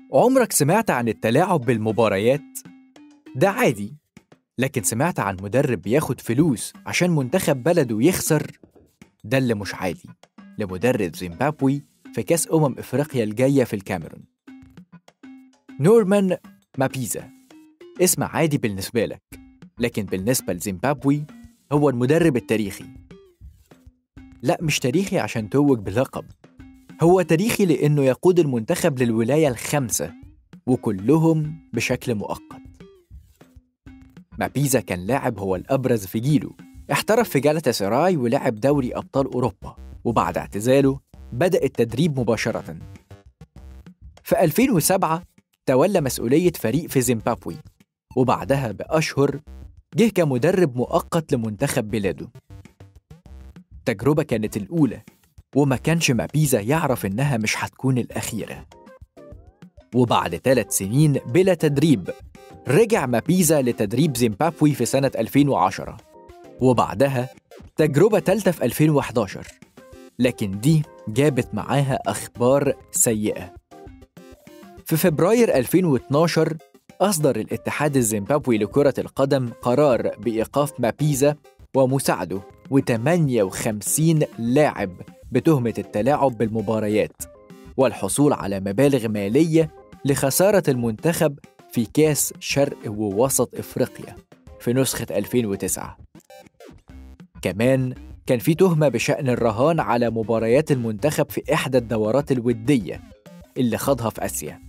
عمرك سمعت عن التلاعب بالمباريات؟ ده عادي لكن سمعت عن مدرب بياخد فلوس عشان منتخب بلده يخسر؟ ده اللي مش عادي لمدرب زيمبابوي في كأس أمم إفريقيا الجاية في الكاميرون نورمان مابيزا اسم عادي بالنسبة لك لكن بالنسبة لزيمبابوي هو المدرب التاريخي لا مش تاريخي عشان توج بلقب هو تاريخي لأنه يقود المنتخب للولاية الخمسة وكلهم بشكل مؤقت مابيزا كان لاعب هو الأبرز في جيله احترف في جالتا سراي ولعب دوري أبطال أوروبا وبعد اعتزاله بدأ التدريب مباشرة في 2007 تولى مسؤولية فريق في زيمبابوي وبعدها بأشهر جه كمدرب مؤقت لمنتخب بلاده التجربة كانت الأولى وما كانش مابيزا يعرف إنها مش هتكون الأخيرة وبعد ثلاث سنين بلا تدريب رجع مابيزا لتدريب زيمبابوي في سنة 2010 وبعدها تجربة تالتة في 2011 لكن دي جابت معاها أخبار سيئة في فبراير 2012 أصدر الاتحاد الزيمبابوي لكرة القدم قرار بإيقاف مابيزا ومساعده و58 لاعب بتهمة التلاعب بالمباريات والحصول على مبالغ مالية لخسارة المنتخب في كاس شرق ووسط إفريقيا في نسخة 2009 كمان كان في تهمة بشأن الرهان على مباريات المنتخب في إحدى الدورات الودية اللي خاضها في آسيا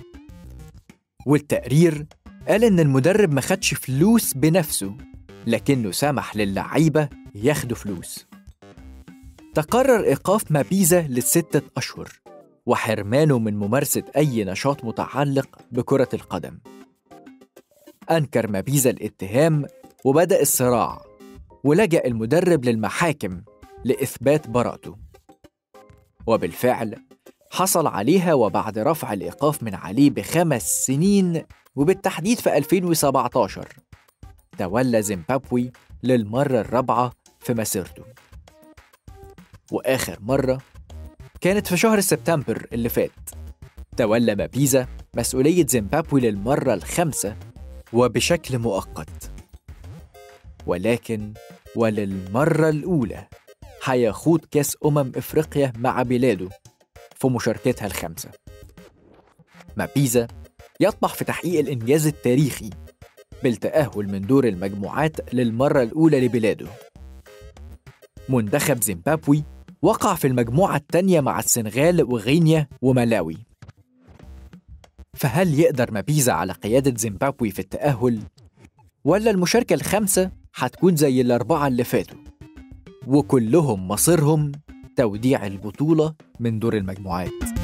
والتقرير قال إن المدرب ما خدش فلوس بنفسه لكنه سمح للعيبة ياخدوا فلوس تقرر إيقاف مابيزا لستة أشهر وحرمانه من ممارسة أي نشاط متعلق بكرة القدم أنكر مابيزا الاتهام وبدأ الصراع ولجأ المدرب للمحاكم لإثبات براءته وبالفعل حصل عليها وبعد رفع الإيقاف من عليه بخمس سنين وبالتحديد في 2017 تولى زيمبابوي للمرة الرابعة في مسيرته وآخر مرة كانت في شهر سبتمبر اللي فات تولى مابيزا مسؤولية زيمبابوي للمرة الخامسة وبشكل مؤقت ولكن وللمرة الأولى هيخوض كأس أمم إفريقيا مع بلاده في مشاركتها الخامسة مابيزا يطمح في تحقيق الإنجاز التاريخي بالتأهل من دور المجموعات للمرة الأولى لبلاده منتخب زيمبابوي وقع في المجموعة الثانية مع السنغال وغينيا وملاوي فهل يقدر مابيزا على قيادة زيمبابوي في التأهل؟ ولا المشاركة الخامسة هتكون زي الأربعة اللي فاتوا وكلهم مصيرهم توديع البطولة من دور المجموعات